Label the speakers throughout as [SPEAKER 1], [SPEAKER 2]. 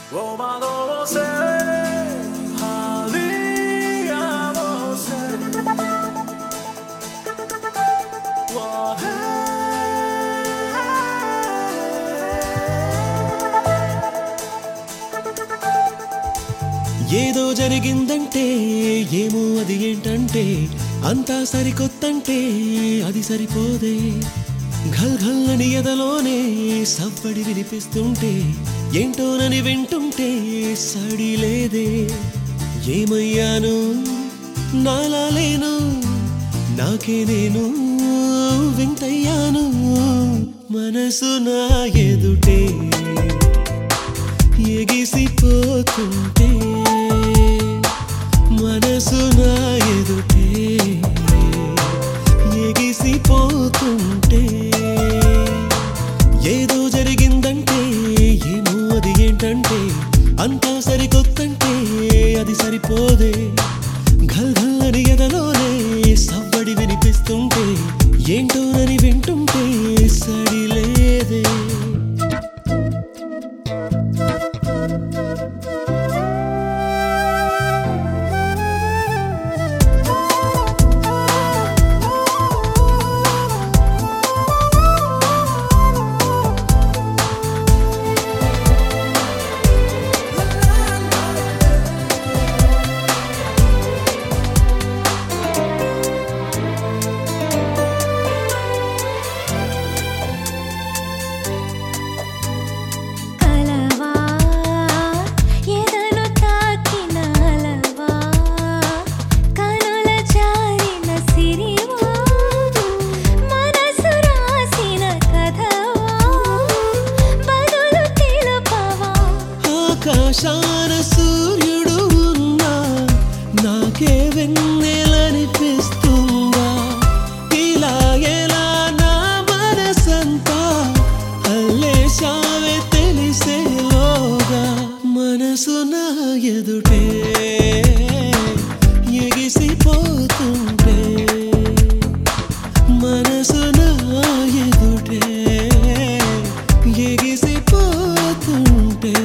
[SPEAKER 1] Roma você, alia você.
[SPEAKER 2] ఏదో జరిగిందంటే ఏమో అది ఏంటంటే అంతా సరికొత్తంటే అది సరిపోదే ఘల్ ఘల్ అని ఎదలోనే సవ్వడి వినిపిస్తుంటే ఏంటోనని వింటుంటే సడి లేదే ఏమయ్యాను నాలా లేను నాకే నేను వింతయ్యాను మనసు నా ఎదుటే ఎగిసిపోతుంటే మనసు నా ఎదుటే ఎగిసిపోతుంటే ఏదో జరిగిందంటే ఏమో అది ఏంటంటే అంతా సరికొత్తంటే అది సరిపోదే ఘల్ ఘల్ అని ఎదలోనే సవ్వడి వినిపిస్తుంటే ఏంటోనని వింటుంటే సడిలేదే
[SPEAKER 3] కలవా ఎదను తాకిన అలవా కనుల జారిన సిరివా మనసు రాసిన కథవా బదులు తెలుపవా
[SPEAKER 2] ఆకాశాన సూర్యుడు ఉన్నా నాకే వెన్నెలనిపిస్తుందా ఇలా ఎలా నా మనసంతా అల్లేశావే తెలిసేలోగా మనసు నా ఎదుటే ఎగిసిపోతుంటే మనసు నా ఎదుటే ఎగిసిపోతుంటే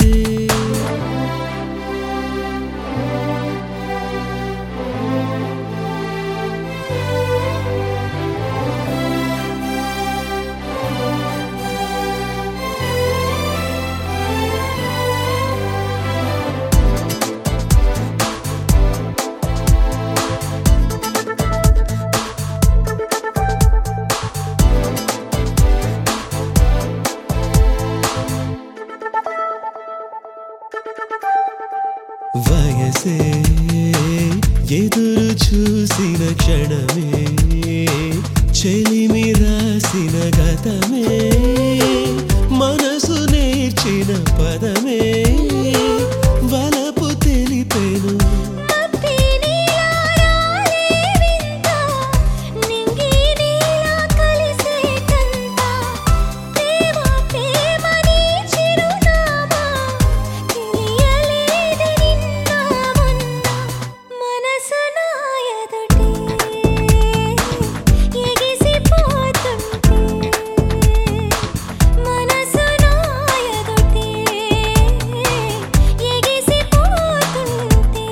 [SPEAKER 2] వయసే ఎదురు చూసిన క్షణమే చెలిమి రాసిన గతమే మనసు నేర్చిన పదమే వలపు తెలిపెను
[SPEAKER 3] మబ్బి నీలా రాలేవింత నింగి నీలా కలిసేటంత ప్రేమ ప్రేమ నీ చిరునామా తెలియలేదే నిన్న మొన్న మనసు నా ఎదుటే ఎగిసిపోతుంటే మనసు నా ఎదుటే ఎగిసిపోతుంటే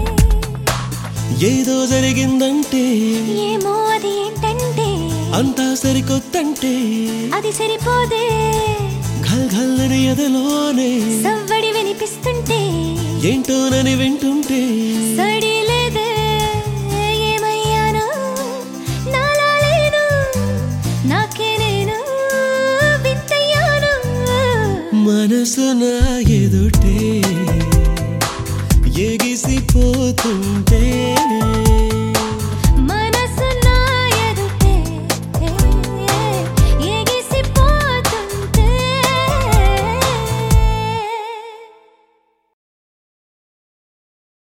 [SPEAKER 2] ఏదో జరిగిందంటే
[SPEAKER 3] ఏమో అది ఏంటంటే
[SPEAKER 2] అంతా సరికొత్తంటే
[SPEAKER 3] అది సరిపోదే
[SPEAKER 2] ఘల్ ఘల్లని ఎదలోనే
[SPEAKER 3] సవ్వడి వినిపిస్తుంటే
[SPEAKER 2] ఏంటోనని వింటుంటే
[SPEAKER 3] సడి లేదే ఏమయ్యాను నాలా లేను నాకే నేను వింతయ్యాను
[SPEAKER 2] మనసు నా ఎదుటే ఎగిసిపోతుంటే